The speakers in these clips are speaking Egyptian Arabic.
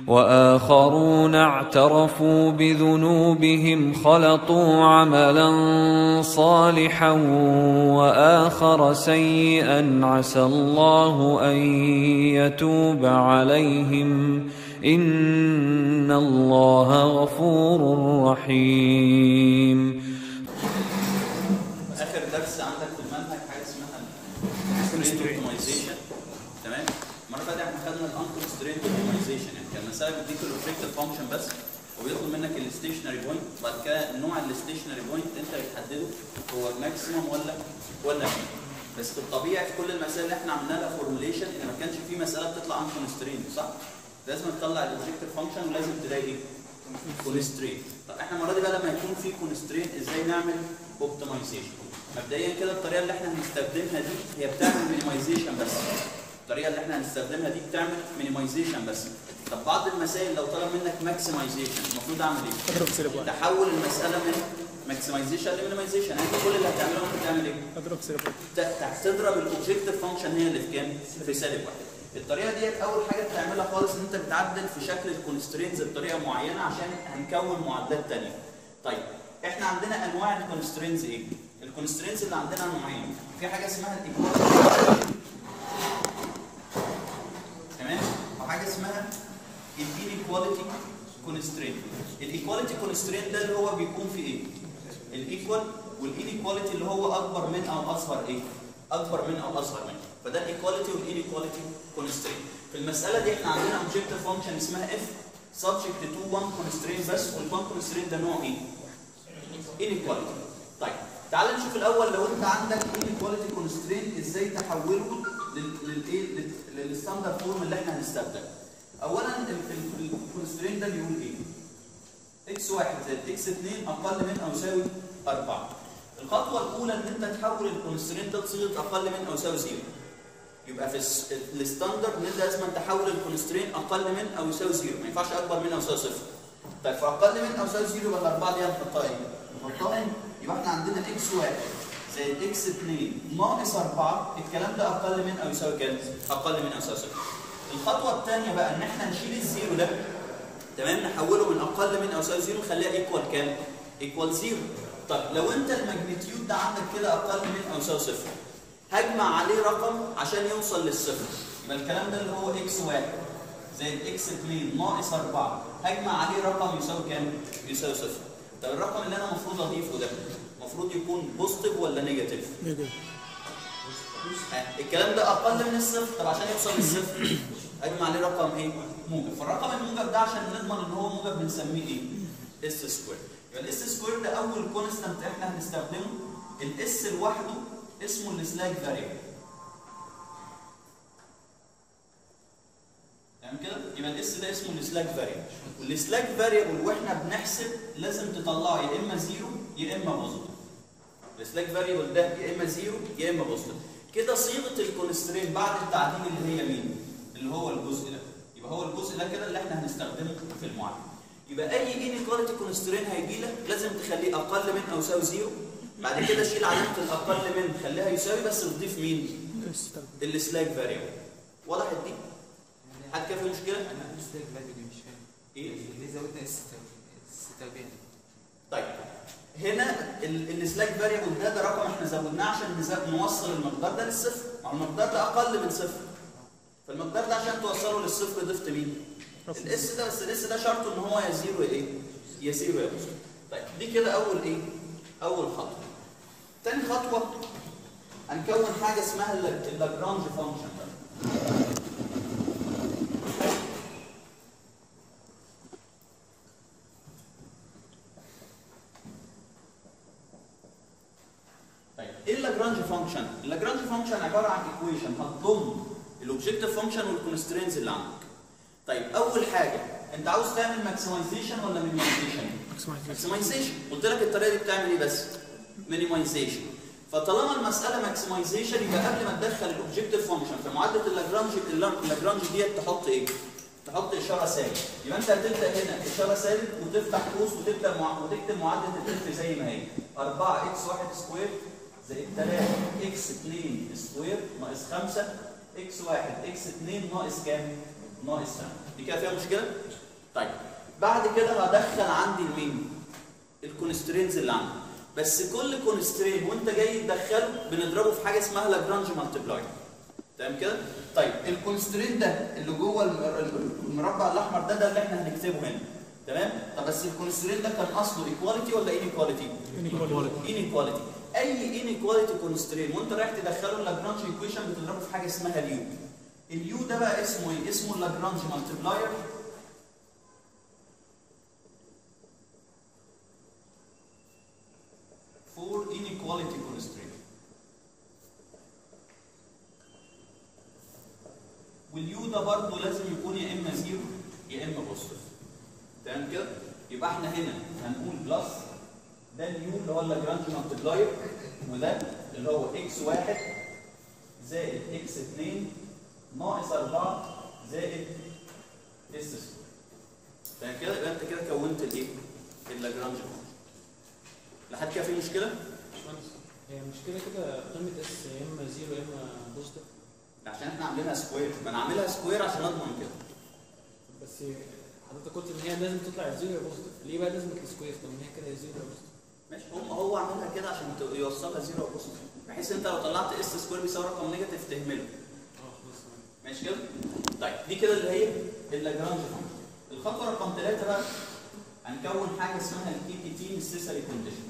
واخرون اعترفوا بذنوبهم خلطوا عملا صالحا واخر سيئا عسى الله ان يتوب عليهم ان الله غفور رحيم اخر درس عندك في المنهج حاجه اسمها constraint optimization تمام المره اللي فاتت احنا خدنا الان constraint optimization يعني كان المساله بتديك الاوبجكتيف فانكشن بس وبيطلب منك الستيشنري بوينت وبعد كده نوع الستيشنري بوينت انت بتحدده هو ماكسيمم ولا ولا مين بس في الطبيعي في كل المسائل اللي احنا عملنا لها فورموليشن ان ما كانش في مساله بتطلع ان constraint صح؟ لازم تطلع الاوبجكتيف فانكشن ولازم تلاقي ايه؟ كونسترين طب احنا المره دي بقى لما يكون في كونسترين ازاي نعمل اوبتمايزيشن مبدئيا كده الطريقه اللي احنا هنستخدمها دي هي بتعمل مينيمايزيشن بس الطريقه اللي احنا هنستخدمها دي بتعمل مينيمايزيشن بس طب بعض المسائل لو طلب منك ماكسمايزيشن المفروض اعمل ايه؟ اضرب سالب واحد تحول المساله من ماكسمايزيشن لمينيمايزيشن يعني انت كل اللي هتعمله انت تعمل ايه؟ اضرب سالب واحد ت- تضرب الاوبجكتيف فانكشن هي اللي في كام؟ في سالب واحد. الطريقه ديت اول حاجه بتعملها خالص ان انت بتعدل في شكل الكونسترينز بطريقه معينه عشان هنكون معادلات ثانيه. طيب احنا عندنا انواع الكونسترينز ايه؟ الكونسترينز اللي عندنا نوعين، في حاجه اسمها الايكواليتي تمام؟ وحاجه اسمها الانيكواليتي كونسترين. الايكواليتي كونسترين ده اللي هو بيكون في ايه؟ الايكوال والانيكواليتي اللي هو اكبر من او اصغر ايه؟ اكبر من او اصغر من فده الايكواليتي والانيكواليتي كونسترين. في المساله دي احنا عندنا اوبجكتيف فانكشن اسمها اف subject to one constraint بس والوان constraint ده نوع ايه؟ inequality. طيب تعال نشوف الاول لو انت عندك inequality constraint ازاي تحوله لل- للايه لل- للستاندرد فورم اللي احنا هنستخدمه. اولا الكونسترين ده بيقول ايه؟ اكس واحد زائد اكس 2 اقل من او يساوي 4. الخطوه الاولى ان انت تحول الكونسترين ده لصيغه اقل من او يساوي 0. يبقى في الس- الستاندرد ان انت لازم تحول الكونسترين اقل من او يساوي 0 ما ينفعش اكبر من او يساوي 0. طيب فاقل من او يساوي 0 يبقى الاربعه دي هنحطها ايه؟ نحطها هنا. يبقى احنا عندنا اكس واحد زائد اكس 2 ناقص 4 الكلام ده اقل من او يساوي كام؟ اقل من او يساوي 0. الخطوه الثانيه بقى ان احنا نشيل الزيرو ده تمام نحوله من اقل من او يساوي 0 نخليها ايكوال كام؟ ايكوال 0. طيب لو انت الماجنتيود ده عندك كده اقل من او يساوي 0 هجمع عليه رقم عشان يوصل للصفر يبقى الكلام ده اللي هو اكس واحد زائد اكس 2 ناقص 4 هجمع عليه رقم يساوي كام؟ يساوي صفر طب الرقم اللي انا المفروض اضيفه ده المفروض يكون بوزيتيف ولا نيجاتيف؟ نيجاتيف ها، الكلام ده اقل من الصفر طب عشان يوصل للصفر اجمع عليه رقم ايه؟ موجب فالرقم الموجب ده عشان نضمن ان هو موجب بنسميه ايه؟ اس سكوير يبقى الاس سكوير ده اول كونستانت احنا هنستخدمه الاس لوحده اسمه السلاك فاريبل تمام كده؟ يبقى الاس ده اسمه السلاك فاريبل والسلاك فاريبل واحنا بنحسب لازم تطلعه يا اما زيرو يا اما بوزيتيف السلاك فاريبل ده يا اما زيرو يا اما بوزيتيف كده صيغه الكونسترين بعد التعديل اللي هي مين؟ اللي هو الجزء ده يبقى هو الجزء ده كده اللي احنا هنستخدمه في المعادله يبقى اي انيكواليتي كونسترين هيجي لك لازم تخليه اقل من او يساوي زيرو بعد كده شيل علامه الاقل من خليها يساوي بس تضيف مين؟ اس تربيع. السلاك فاريبل وضحت دي؟ حد كده في مشكله؟ انا مستيك فاليو دي مش فاهم ايه؟ ليه زودنا اس اس تربيع طيب هنا ال- السلاك فاريبل ده ده رقم احنا زودناه عشان نز- نوصل المقدار ده للصفر ما هو المقدار ده اقل من صفر فالمقدار ده عشان توصله للصفر ضفت مين؟ الاس ده بس الاس ده شرطه ان هو يا زيرو يا ايه؟ يا زيرو يا بوزيتيف طيب دي كده اول ايه؟ اول خطوه تاني خطوه هنكون حاجه اسمها الل- اللاجرانج فانكشن طيب ايه اللاجرانج فانكشن؟ اللاجرانج فانكشن عباره عن ايكويشن هتضم الاوبجكتيف فانكشن والكونسترينز اللي عندك. طيب اول حاجه انت عاوز تعمل ماكسمايزيشن ولا مينيمايزيشن؟ ماكسمايزيشن ماكسمايزيشن قلت لك الطريقه دي بتعمل ايه بس؟ مينيمايزيشن فطالما المساله ماكسمايزيشن يبقى قبل ما تدخل الاوبجكتيف فانكشن في معادله اللاجرانج اللاجرانج ديت تحط ايه؟ تحط اشاره سالب يبقى انت هتبدا هنا اشاره سالب وتفتح قوس وتبدا مع... وتكتب معادله الاف زي ما هي 4 اكس 1 سكوير زائد 3 اكس 2 سكوير ناقص 5 اكس 1 اكس 2 ناقص كام؟ ناقص 8 دي كده فيها مشكله طيب بعد كده هدخل عندي المين الكونسترينز اللي عندي بس كل كونسترين وانت جاي تدخله بنضربه في حاجه اسمها لاجرانج مالتبلاير تمام كده طيب الكونسترين ده اللي جوه الم- المربع الاحمر ده ده اللي احنا هنكتبه هنا تمام طب بس الكونسترين ده كان اصله ايكواليتي ولا انيكواليتي انيكواليتي اي انيكواليتي كونسترين وانت رايح تدخله اللاجرانج ايكويشن بتضربه في حاجه اسمها اليو اليو ده بقى اسمه ايه اسمه اللاجرانج مالتبلاير for inequality constraint واليو ده برضه لازم يكون يا اما زيرو يا اما بوزيتيف تمام كده يبقى احنا هنا هنقول بلس ده اليو اللي هو اللاجرانج مالتبلاير وده اللي هو اكس واحد زائد اكس 2 ناقص 4 زائد اس سكوير تمام كده يبقى انت كده كونت الايه؟ اللاجرانج فانكشن لحد كده في مشكله؟ باشمهندس هي المشكله كده قيمه اس يا اما زيرو يا اما بوزيتيف عشان احنا عاملينها سكوير ما انا عاملها سكوير عشان اضمن كده بس حضرتك قلت ان هي لازم تطلع زيرو يا بوزيتيف ليه بقى لازم السكوير طب ما هي كده يا زيرو يا بوزيتيف ماشي هم هو عاملها كده عشان ت- يوصلها زيرو بص بحيث انت لو طلعت اس سكوير بيساوي رقم نيجاتيف تهمله اه خلاص تمام. ماشي كده؟ طيب دي كده اللي هي اللاجرانج فانكشن الخطوه رقم ثلاثه بقى هنكون حاجه اسمها الكي بي تي نسيسري كونديشن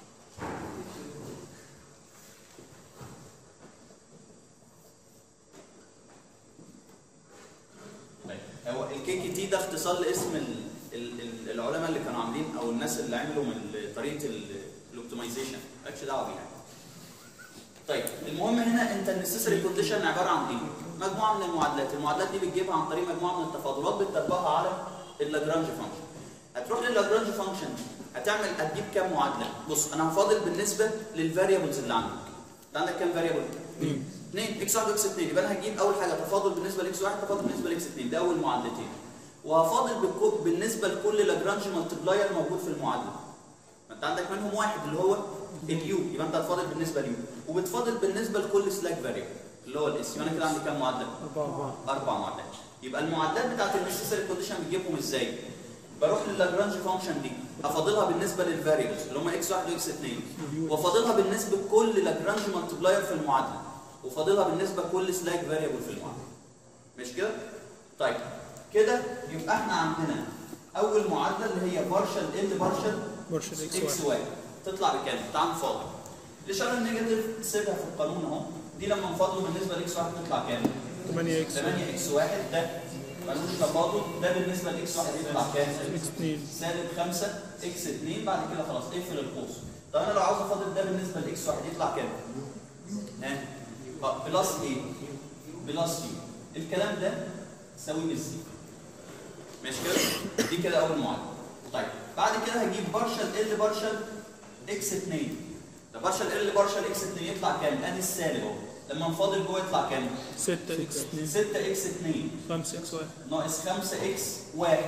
طيب هو الكي كي تي ده اختصار لاسم ال- ال- ال- العلماء اللي كانوا عاملين او الناس اللي عملوا من طريقه الاوبتمايزيشن مالكش دعوه بيها طيب المهم هنا انت النسيسري كونديشن عباره عن ايه؟ مجموعه من المعادلات، المعادلات دي بتجيبها عن طريق مجموعه من التفاضلات بتطبقها على اللاجرانج فانكشن. هتروح للاجرانج فانكشن هتعمل هتجيب كام معادله؟ بص انا هفاضل بالنسبه للفاريبلز اللي عندك. انت عندك كام فاريبل؟ اثنين. اثنين اكس 1 واكس 2 يبقى انا هجيب اول حاجه تفاضل بالنسبه لاكس 1 تفاضل بالنسبه لاكس 2 ده اول معادلتين. وهفاضل بالكو- بالنسبه لكل لاجرانج مالتبلاير موجود في المعادله. ما انت عندك منهم واحد اللي هو اليو يبقى انت هتفاضل بالنسبه ليو وبتفاضل بالنسبه لكل سلاك فاريبل اللي هو الاس يبقى انا كده عندي كام معادله؟ أربعة اربع معادلات يبقى المعادلات بتاعت النسيسري كونديشن بتجيبهم ازاي؟ بروح للاجرانج فانكشن دي افاضلها بالنسبه للفاريبلز اللي هم اكس 1 واكس 2 وافاضلها بالنسبه لكل لاجرانج مالتبلاير في المعادله وفاضلها بالنسبه لكل سلاك فاريبل في المعادله مش كده؟ طيب كده يبقى احنا عندنا اول معادله اللي هي بارشل ال بارشل برشل اكس اكس واحد واي تطلع بكام؟ تعال نفاضل الاشاره النيجاتيف سيبها في القانون اهو دي لما نفاضله بالنسبه لاكس واحد تطلع كام؟ 8 اكس 8 اكس واحد ده ملوش تفاضل ده بالنسبه لاكس واحد يطلع كام؟ اكس 2 سالب 5 اكس 2 بعد كده خلاص اقفل القوس طب انا لو عاوز افاضل ده بالنسبه لاكس واحد يطلع كام؟ ها؟ اه بلس ايه؟ بلس يو الكلام ده ساوي بالزي ماشي كده؟ دي كده اول معادله طيب بعد كده هجيب بارشل ال بارشل اكس 2 ده بارشل ال بارشل اكس 2 يطلع كام؟ ادي السالب اهو لما نفاضل جوه يطلع كام؟ 6 اكس 2 6 اكس 2 5 اكس واحد ناقص 5 اكس 1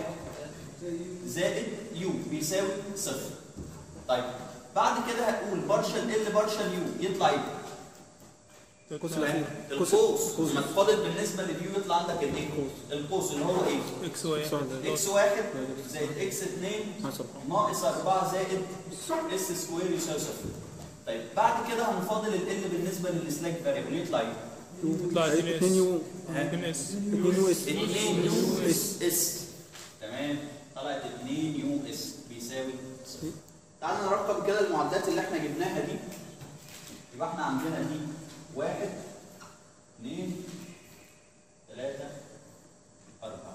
زائد يو بيساوي صفر طيب بعد كده هتقول بارشل ال بارشل يو يطلع ايه؟ ده القوس الاخير قوس- القوس قوس. لما تفاضل بالنسبه لليو يطلع عندك الايه؟ القوس اللي هو ايه؟ اكس واحد اكس 1 زائد اكس 2 ناقص 4 زائد اس سكوير يساوي صفر طيب بعد كده هنفاضل ال بالنسبه للسلاك فاريبل يطلع ايه؟ يطلع 2 يو 2 اس 2 يو اس 2 يو اس اس تمام طلعت 2 يو اس بيساوي صفر تعالى نرقم كده المعادلات اللي احنا جبناها دي يبقى احنا عندنا دي واحد اثنين ثلاثة أربعة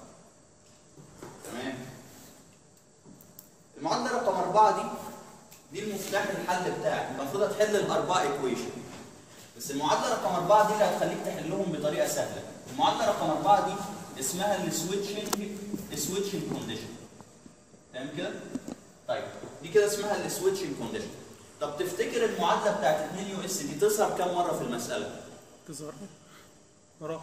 تمام المعادلة رقم أربعة دي دي المفتاح الحل بتاعك المفروض هتحل الأربعة إيكويشن بس المعادلة رقم أربعة دي اللي هتخليك تحلهم بطريقة سهلة المعادلة رقم أربعة دي اسمها السويتشنج السويتشنج كونديشن تمام كده؟ طيب دي كده اسمها السويتشنج كونديشن طب تفتكر المعادلة بتاعت 2 يو اس دي تظهر كام مرة في المسألة؟ تظهر وراه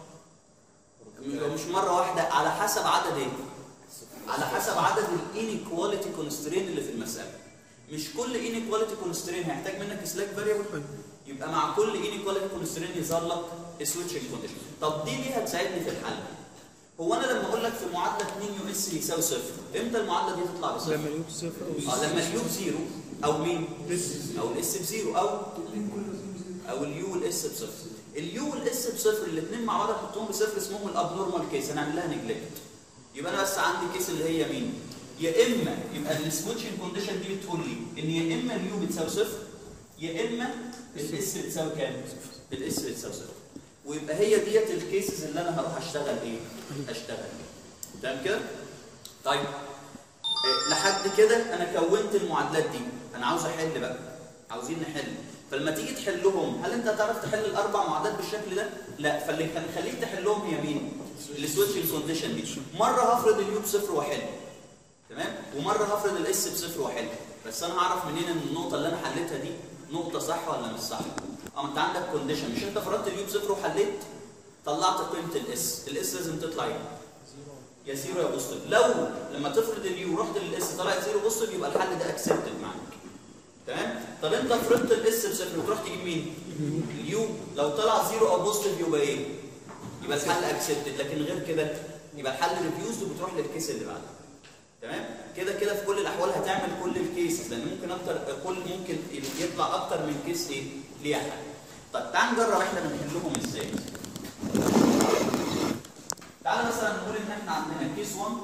مش مرة واحدة على حسب عدد ايه؟ على حسب عدد الانيكواليتي كونسترين اللي في المسألة. مش كل انيكواليتي كونسترين هيحتاج منك سلاك فاريبل يبقى مع كل انيكواليتي كونسترين يظهر لك سويتشنج كونديشن. طب دي ليه هتساعدني في الحل؟ هو انا لما اقول لك في معادله 2 يو اس يساوي صفر امتى المعادله دي تطلع بصفر لما اليوم صفر او اه لما اليو بزيرو او مين او الاس بزيرو او او اليو والاس بصفر اليو والاس بصفر الاثنين مع بعض نحطهم بصفر اسمهم الابنورمال كيس هنعمل لها نجلكت يبقى انا بس عندي كيس اللي هي مين يا اما يبقى السويتشنج كونديشن دي بتقول لي ان يا اما اليو بتساوي صفر يا اما الاس بتساوي كام الاس بتساوي صفر ويبقى هي ديت الكيسز اللي انا هروح اشتغل ايه اشتغل ايه تمام كده طيب إيه، لحد كده انا كونت المعادلات دي انا عاوز احل بقى عاوزين نحل فلما تيجي تحلهم هل انت هتعرف تحل الاربع معادلات بالشكل ده لا فاللي هنخليك تحلهم هي مين السويتشنج كونديشن دي مره هفرض اليو بصفر واحل تمام ومره هفرض الاس بصفر واحل بس انا هعرف منين ان النقطه اللي انا حليتها دي نقطه صح ولا مش صح اه انت عندك كونديشن مش انت فرضت اليو بصفر وحليت طلعت قيمه الاس الاس لازم تطلع ايه يا زيرو يا بوزيتيف لو لما تفرض اليو ورحت للاس طلعت زيرو بوزيتيف يبقى الحل ده اكسبتد معاك تمام طب انت فرضت الاس بصفر وتروح تجيب مين اليو لو طلع زيرو او بوزيتيف يبقى ايه يبقى الحل اكسبتد لكن غير كده يبقى الحل ريفيوزد وبتروح للكيس اللي بعده تمام كده كده في كل الاحوال هتعمل كل الكيسز لان ممكن اكتر كل ممكن يطلع اكتر من كيس ايه ليها حل طب تعال نجرب احنا بنحلهم ازاي تعال مثلا نقول ان احنا عندنا كيس 1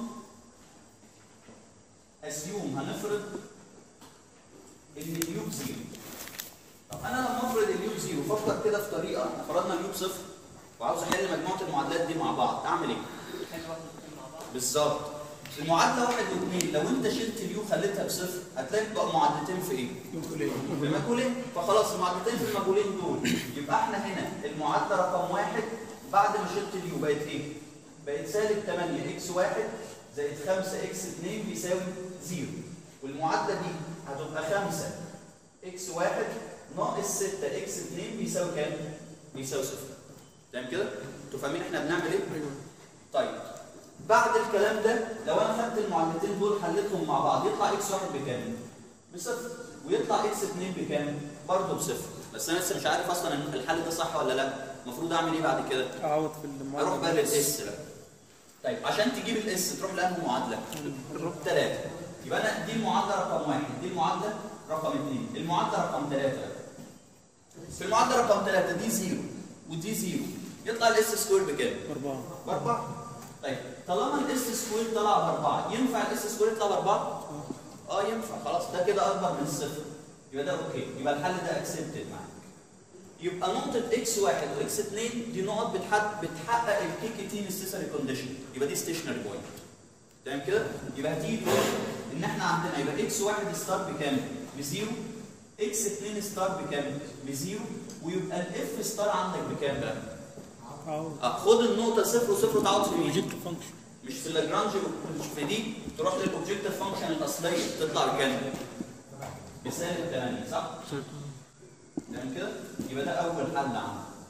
اسيوم هنفرض ان اليو بزيرو طب انا لما افرض اليو بزيرو فكر كده في طريقه احنا فرضنا اليو بصفر وعاوز احل مجموعه المعادلات دي مع بعض اعمل ايه؟ بالظبط المعادله واحد واثنين لو انت شلت اليو خليتها بصفر هتلاقي بقى معادلتين في ايه؟ في مجهولين فخلاص المعادلتين في المجهولين دول يبقى احنا هنا المعادله رقم واحد بعد ما شلت اليو بقت ايه؟ بقت سالب 8 اكس 1 زائد 5 اكس 2 بيساوي 0 والمعادله دي هتبقى 5 اكس 1 ناقص 6 اكس 2 بيساوي كام؟ بيساوي صفر تمام كده؟ انتوا فاهمين احنا بنعمل ايه؟ طيب بعد الكلام ده لو انا خدت المعادلتين دول حليتهم مع بعض يطلع اكس 1 بكام؟ بصفر ويطلع اكس 2 بكام؟ برضه بصفر بس انا لسه مش عارف اصلا ان الحل ده صح ولا لا المفروض اعمل ايه بعد كده؟ اعوض في المعادله اروح بقى للاس بقى طيب عشان تجيب الاس تروح لانه معادله؟ ثلاثه يبقى انا دي المعادله رقم واحد دي المعادله رقم اثنين المعادله رقم ثلاثه في المعادله رقم ثلاثه دي زيرو ودي زيرو يطلع الاس سكوير بكام؟ اربعه باربعه طيب طالما الاس سكوير طلع باربعه ينفع الاس سكوير يطلع باربعه؟ اه ينفع خلاص ده كده اكبر من الصفر يبقى ده اوكي يبقى الحل ده اكسبتد معاك يبقى نقطة اكس واحد واكس اثنين دي نقط بتحقق بتحقق الكي كي تي نسيسري كونديشن يبقى دي ستيشنري بوينت تمام كده؟ يبقى هتيجي تقول ان احنا عندنا يبقى اكس واحد ستار بكام؟ بزيرو اكس اثنين ستار بكام؟ بزيرو ويبقى الاف ستار عندك بكام بقى؟ اعوض آه، خد النقطة صفر وصفر تعوض في مين؟ بروجكت فانكشن مش في لاجرانج مش في دي تروح للاوبجكتيف فانكشن الاصليه تطلع بكام؟ بسالب 8 صح؟ تمام كده؟ يبقى ده اول حل عندنا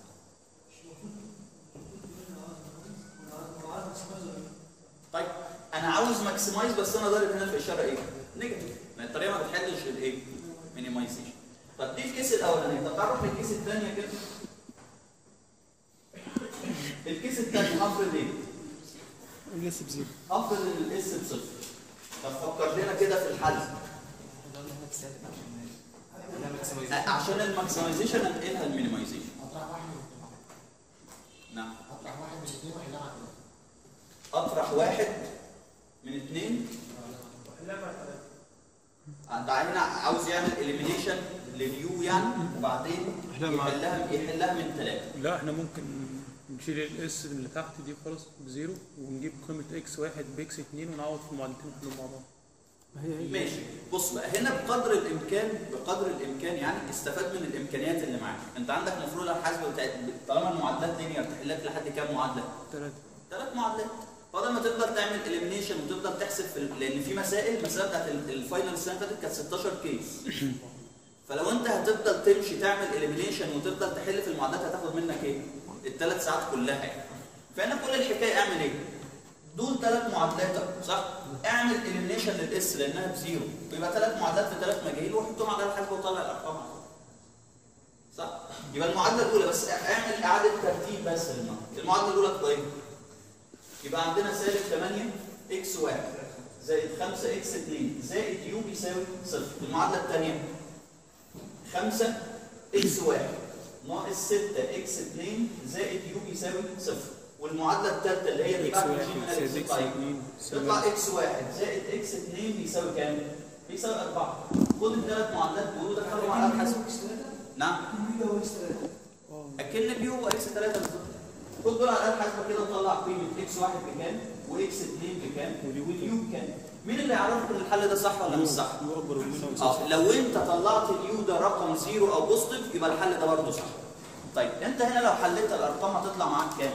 طيب انا عاوز ماكسمايز بس انا ضارب هنا في اشاره ايه؟ نيجاتيف لان الطريقه ما بتحلش الايه؟ مينيمايزيشن طب دي الكيس الاولاني طب تعرف الكيس الثانيه كده؟ الكيس الثاني هفرض ايه؟ لسه بزيرو افرض ان الاس بصفر طب فكر لنا كده في الحل ده اللي هنا بسالب عشان ده ماكسمايزيشن عشان الماكسمايزيشن انقلها المينيمايزيشن نعم اطرح واحد من اثنين انت هنا عاوز يعمل اليمينيشن لليو يعني وبعدين إحنا مع- يحلها يحلها من ثلاثه لا احنا ممكن نشيل الاس اللي تحت دي خالص بزيرو ونجيب قيمه اكس واحد باكس اتنين ونعوض في المعادلتين ونحلهم مع بعض ماشي بص بقى هنا بقدر الامكان بقدر الامكان يعني استفاد من الامكانيات اللي معاك انت عندك مفروض الحاسبه بتاعت طالما المعادلات لينير تحل لك لحد كام معادله ثلاثه ثلاث معادلات بدل ما تفضل تعمل اليمينيشن وتفضل تحسب في ال- لان في مسائل المسائل بتاعت ال- الفاينل السنه اللي فاتت كانت 16 كيس فلو انت هتفضل تمشي تعمل اليمينيشن وتفضل تحل في المعادلات هتاخد منك ايه؟ الثلاث ساعات كلها يعني فهنا كل الحكايه اعمل ايه؟ دول ثلاث معادلات صح؟ اعمل اليمينيشن للاس لانها بزيرو ويبقى ثلاث معادلات في ثلاث مجاهيل وحطهم على الحاسبه وطلع الارقام على طول. صح؟ يبقى المعادله الاولى بس اعمل اعاده ترتيب بس للمعادله المعادله الاولى تبقى ايه؟ يبقى عندنا سالب 8 اكس 1 زائد 5 اكس 2 زائد يو بيساوي صفر المعادله الثانيه 5 اكس 1 ناقص 6 اكس 2 زائد يو بيساوي صفر والمعادله الثالثه اللي هي اكس بتاعت واحد الجيم زائد ألف اكس طيب. اتنين يطلع يساوي اكس 1 زائد اكس 2 بيساوي كام؟ بيساوي 4 خد الثلاث معادلات دول ودخلهم على الحاسب نعم اه اكن اليو هو اكس 3 بالظبط خد دول على الاله الحاسبه كده نطلع قيمه اكس 1 بكام واكس 2 بكام واليو بكام مين اللي يعرف ان الحل ده صح ولا مش صح؟ يو اكبر من منها اه لو انت طلعت اليو ده رقم زيرو او بوزيتيف يبقى الحل ده برضه صح طيب انت هنا لو حليت الارقام هتطلع معاك كام؟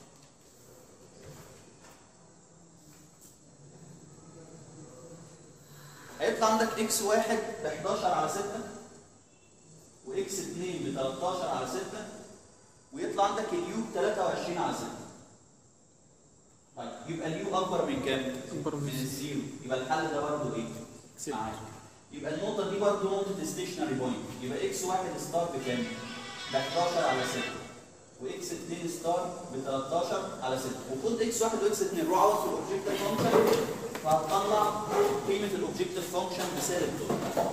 هيطلع عندك اكس 1 ب 11 على 6 واكس 2 ب 13 على 6 ويطلع عندك اليو ب 23 على 6 طيب يبقى اليو اكبر من كام؟ اكبر من من الزيرو يبقى الحل ده برضه ايه؟ ستة. معاك يبقى النقطة دي برضه نقطة ستيشنري بوينت يبقى اكس 1 ستار بكام؟ ب 11 على 6 واكس 2 ستار ب 13 على 6 وخد اكس 1 واكس 2 روح عوض في الاوبجيكتيف فانكشن فهتطلع قيمة الاوبجيكتيف فانكشن بسالب 2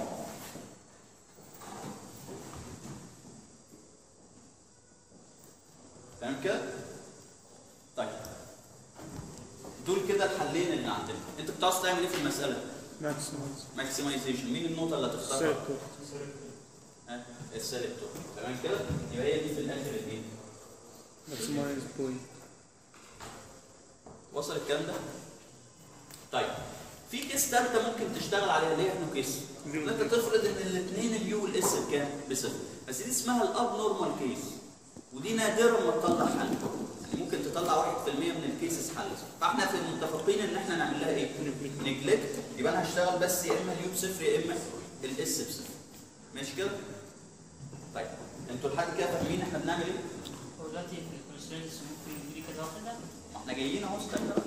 تمام كده؟ طيب دول كده الحلين اللي عندنا انت كنت عاوز تعمل ايه في المسألة؟ ماكسمايز ماكسمايزيشن مين النقطة اللي هتختارها؟ سالب تو ها؟ السالب 2 تمام كده؟ يبقى هي دي في الاخر الايه؟ ماكسمايز بوينت وصل الكلام ده؟ طيب في كيس ثالثة ممكن تشتغل عليها اللي هي انه كيس ان انت تفرض ان الاثنين اليو والاس بكام؟ بصفر بس دي اسمها الاب نورمال كيس ودي نادرا ما تطلع حل يعني ممكن تطلع 1% من الكيسز حل فاحنا في المتفقين ان احنا نعمل لها ايه؟ نجلكت يبقى انا هشتغل بس يا اما اليو بصفر يا اما الاس بصفر ماشي كده؟ طيب انتوا لحد كده فاهمين احنا بنعمل ايه؟ هو دلوقتي في الكونسترينتس ممكن يجي كده واحدة ما احنا جايين اهو استنى بقى.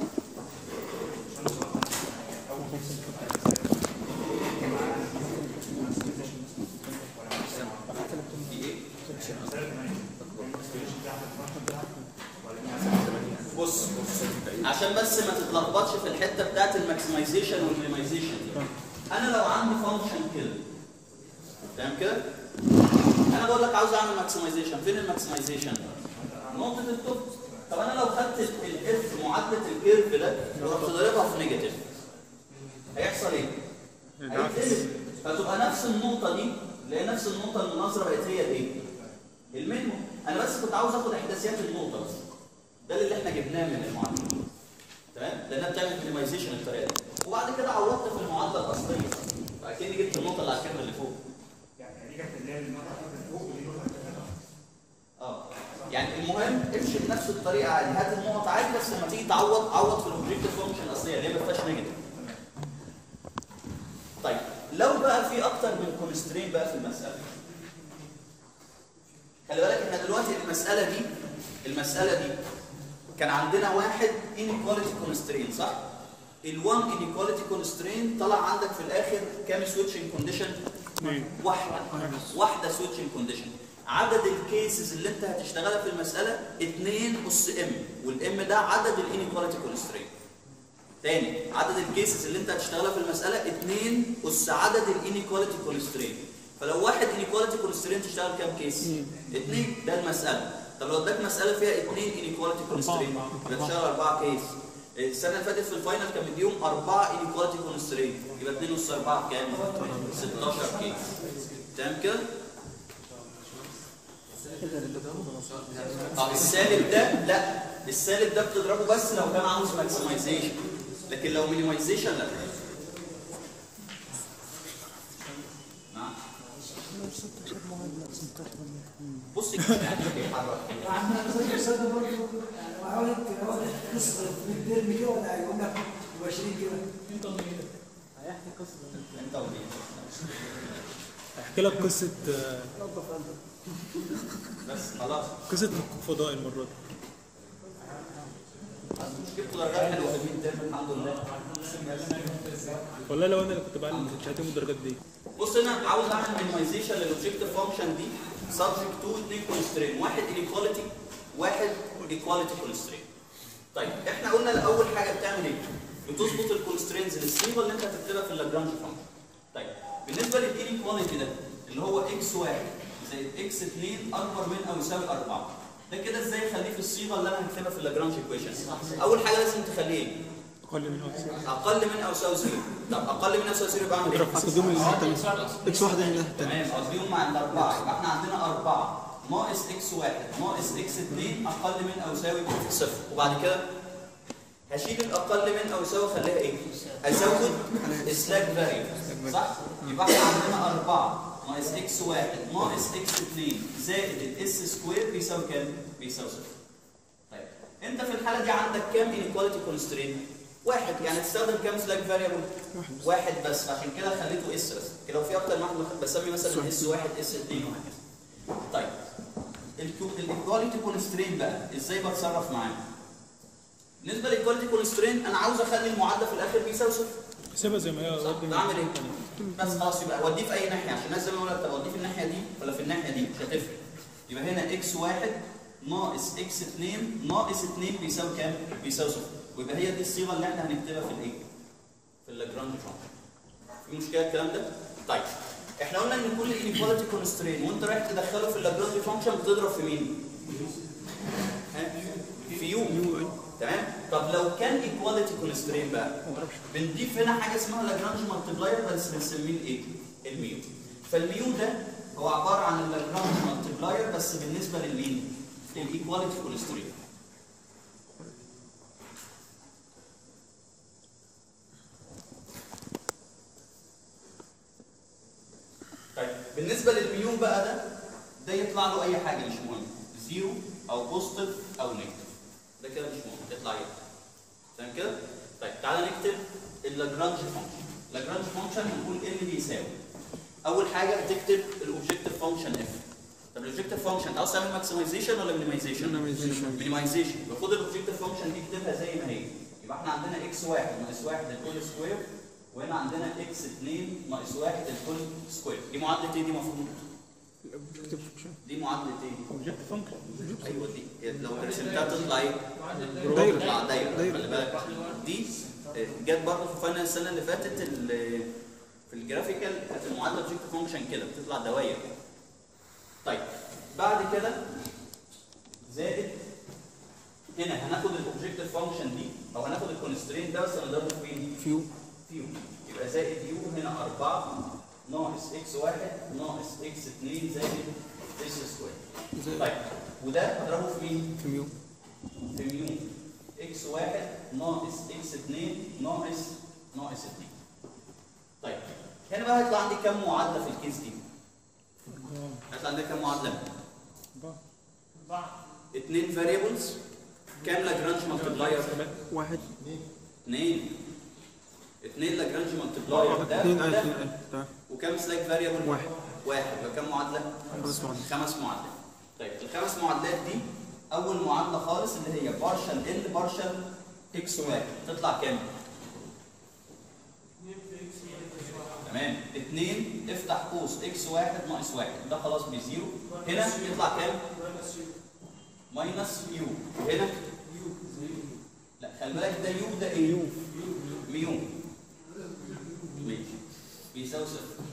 في ايه؟ بص عشان بس ما تتلخبطش في الحته بتاعت الماكسمايزيشن والمينيمايزيشن دي انا لو عندي فانكشن كده تمام كده انا بقول لك عاوز اعمل ماكسمايزيشن فين الماكسمايزيشن نقطه التوب طب انا لو خدت الاف معادله الكيرف ده ورحت ضاربها في نيجاتيف هيحصل ايه؟ هيتقلب فتبقى نفس النقطه دي اللي هي نفس النقطه المناظره بقت هي الايه؟ المينيموم انا بس كنت عاوز اخد احداثيات النقطه بس ده اللي احنا جبناه من المعادله تمام لانها بتعمل مينيمايزيشن الطريقه دي وبعد كده عوضت في المعادله الاصليه فاكني جبت النقطه اللي على الكيرف اللي فوق اه يعني المهم امشي بنفس الطريقه عادي هات النقط عادي بس لما تيجي تعوض عوض في الاوبجيكتيف فانكشن الاصليه اللي هي ما فيهاش نيجاتيف طيب لو بقى في اكتر من كونسترين بقى في المساله خلي بالك احنا دلوقتي المساله دي المساله دي كان عندنا واحد inequality constraint صح؟ ال1 inequality constraint طلع عندك في الاخر كام switching condition؟ اثنين واحده واحده switching condition عدد الكيسز اللي انت هتشتغلها في المساله 2 اس ام والام ده عدد الانيكواليتي كونسترين تاني عدد الكيسز اللي انت هتشتغلها في المساله 2 اس عدد الانيكواليتي كونسترين فلو واحد انيكواليتي كونسترين تشتغل كام كيس؟ اثنين ده المساله طب لو اداك مساله فيها اثنين انيكواليتي كونسترين يبقى تشتغل اربعه كيس السنه اللي فاتت في الفاينل كان مديهم اربعه انيكواليتي كونسترين يبقى 2 اس 4 كام؟ 16 كيس تمام كده؟ طب السالب ده لا السالب ده بتضربه بس لو كان عاوز ماكسمايزيشن لكن لو مينيمايزيشن لا نعم بص كده بيتحرك. عندنا قصة السادة برضه يعني وحاولت لو قصة بالدرب كده ولا هيقول لك مباشرين كده هيحكي قصه انت وليه احكي لك قصه آه، بس خلاص قصه فضاء المره دي مش جبت درجات حلوه في الميد ترم الحمد لله والله لو انا اللي كنت بعلم كنت هتم الدرجات دي بص انا عاوز اعمل مينيمايزيشن للاوبجيكتيف فانكشن دي سبجكت تو اثنين كونسترين واحد انيكواليتي واحد ايكواليتي كونسترين طيب احنا قلنا الاول حاجه بتعمل ايه؟ بتظبط الكونسترينز للصيغه اللي انت هتكتبها في اللاجرانج فانكشن. طيب بالنسبه للانيكواليتي ده اللي هو اكس 1 زائد اكس 2 اكبر من او يساوي 4 ده كده ازاي اخليه في الصيغه اللي انا هكتبها في اللاجرانج ايكويشن؟ اول حاجه لازم تخليه ايه؟ اقل من اكس اقل من او يساوي زيرو طب اقل من او يساوي زيرو يبقى اعمل ايه؟ هتقدم من الناحيه الثانيه اكس واحده من الناحيه الثانيه تمام قصديهم مع الاربعه يبقى احنا عندنا اربعه ناقص اكس واحد ناقص اكس 2 اقل من او يساوي صفر وبعد كده هشيل الاقل من او يساوي اخليها ايه؟ ازود سلاك فاريبل صح؟ يبقى احنا عندنا اربعه ناقص اكس واحد ناقص اكس 2 زائد الاس سكوير بيساوي كام؟ بيساوي صفر. طيب انت في الحاله دي عندك كام انيكواليتي كونسترين؟ واحد يعني تستخدم كام سلاك فاريبل؟ واحد بس عشان كده خليته اس بس كده لو في اكتر من واحد بسمي مثلا اس واحد اس 2 وهكذا. طيب الايكواليتي كونسترين بقى ازاي بتصرف معاه؟ بالنسبه للايكواليتي كونسترين انا عاوز اخلي المعادله في الاخر بيساوي صفر سيبها زي ما هي صح ودي من بعمل ايه؟ الناحية بس خلاص يبقى اوديه في اي ناحيه عشان الناس زي ما بقول لك طب اوديه في الناحيه دي ولا في الناحيه دي مش هتفرق يبقى هنا اكس واحد ناقص اكس 2 ناقص 2 بيساوي كام؟ بيساوي صفر ويبقى هي دي الصيغه اللي احنا هنكتبها في الايه؟ في اللاجرانج فانكشن في مشكله الكلام ده؟ طيب احنا قلنا ان كل انيكواليتي كونسترين وانت رايح تدخله في اللاجرانج فانكشن بتضرب في مين؟ ها؟ في يو تمام؟ طب لو كان ايكواليتي كونسترين بقى بنضيف هنا حاجه اسمها لاجرانج مالتبلاير بس بنسميه الايه؟ الميو فالميو ده هو عباره عن اللاجرانج مالتبلاير بس بالنسبه للمين؟ للايكواليتي كونسترين طيب بالنسبه للميو بقى ده ده يطلع له اي حاجه مش مهم زيرو او بوزيتيف او نيجاتيف ده كده مش مهم يطلع ايه تمام كده طيب تعالى نكتب اللاجرانج فانكشن لاجرانج فانكشن نقول ان بيساوي اول حاجه هتكتب الاوبجكتيف فانكشن اف طب الاوبجكتيف فانكشن عاوز تعمل ماكسمايزيشن ولا مينيمايزيشن Minimization. مينيمايزيشن يبقى خد الاوبجكتيف فانكشن دي اكتبها زي ما هي يبقى احنا عندنا اكس 1 ناقص 1 الكل سكوير وهنا عندنا اكس 2 ناقص 1 الكل سكوير دي معادله ايه دي المفروض الاوبجكتيف فانكشن دي معادله ايه دي اوبجكت فانكشن ايوه دي لو رسمتها تطلع ايه دايرة. تطلع دايره دايرة. خلي بالك دي آه، جت برضه في فاينل السنه اللي فاتت ال- في الجرافيكال كانت المعادله اوبجكت فانكشن كده بتطلع دواير طيب بعد كده زائد هنا هناخد الاوبجكتيف فانكشن دي او هناخد الكونسترين ده بس هنضربه في مين؟ فيو فيو يبقى زائد يو هنا 4 ناقص اكس 1 ناقص اكس 2 زائد اكس سكوير زائد طيب وده هضربه في مين؟ في ميو في ميو اكس 1 ناقص اكس 2 ناقص ناقص 2 طيب هنا بقى هيطلع عندي كام معادله في الكيس دي؟ هيطلع عندي كام معادله؟ اثنين فاريبلز كام لاجرانج مالتبلاير؟ واحد اثنين اثنين لاجرانج مالتبلاير ده اثنين اي وده. اثنين اي تمام وكام سلاك فاريبل؟ واحد. واحد يبقى كام معادله؟ خمس معادلات. خمس معادلات طيب الخمس معادلات دي اول معادله خالص اللي هي بارشل ال بارشل اكس واحد تطلع كام؟ تمام اثنين افتح قوس اكس واحد ناقص واحد ده خلاص بزيرو هنا يطلع كام؟ ماينس يو هنا لا خلي بالك ده يو ده ايه؟ يو ميو ماشي بيساوي صفر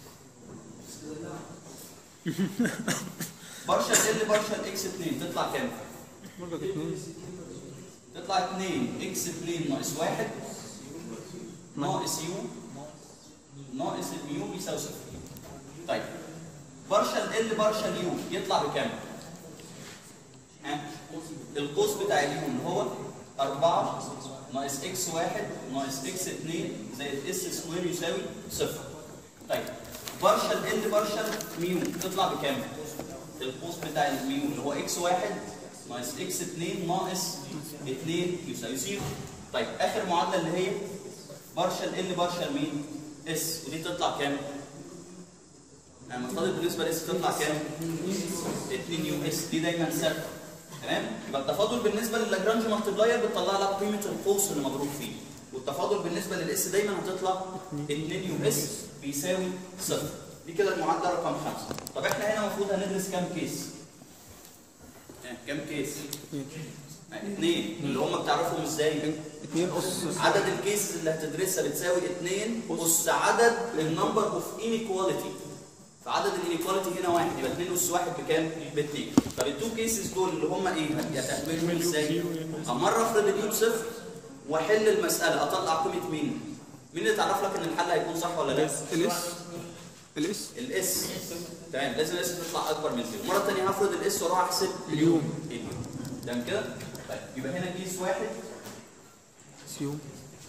بارشل ال بارشل اكس 2 تطلع كام؟ برضك اثنين تطلع 2 اكس 2 ناقص 1 ناقص يو ناقص الميو بيساوي صفر طيب بارشل ال بارشل يو يطلع بكام؟ ها؟ القوس بتاع اليو اللي هو 4 ناقص اكس 1 ناقص اكس 2 زائد اس سكوير يساوي صفر طيب بارشل ال بارشل ميو تطلع بكام؟ القوس بتاع الميو اللي هو اكس 1 ناقص اكس 2 ناقص 2 يساوي 0 طيب اخر معادله اللي هي بارشل ال بارشل مين؟ اس ودي تطلع كام؟ يعني المفروض بالنسبه لاس تطلع كام؟ 2 يو اس دي دايما ثابته تمام؟ يبقى التفاضل بالنسبه للاجرانج مالتبلاير بتطلع لك قيمه القوس اللي مضروب فيه والتفاضل بالنسبه للاس دايما هتطلع 2 يو اس بيساوي صفر دي كده المعادله رقم خمسه طب احنا هنا المفروض هندرس كام كيس؟ ها، كام كيس؟ اثنين اللي هم بتعرفهم ازاي؟ اتنين أس عدد الكيسز اللي هتدرسها بتساوي 2 اس عدد النمبر اوف انيكواليتي فعدد الانيكواليتي هنا واحد يبقى 2 اس واحد بكام؟ ب 2 طب التو كيسز دول اللي هم ايه؟ هتعملهم ازاي؟ اما افرض اليو بصفر واحل المساله اطلع قيمه مين؟ مين اللي تعرف لك ان الحل هيكون صح ولا لا؟ الاس الاس الاس تمام لازم الاس تطلع اكبر من زيرو مره ثانيه هفرض الاس واروح احسب اليوم. اليوم تمام كده؟ طيب يبقى هنا كيس واحد سيوم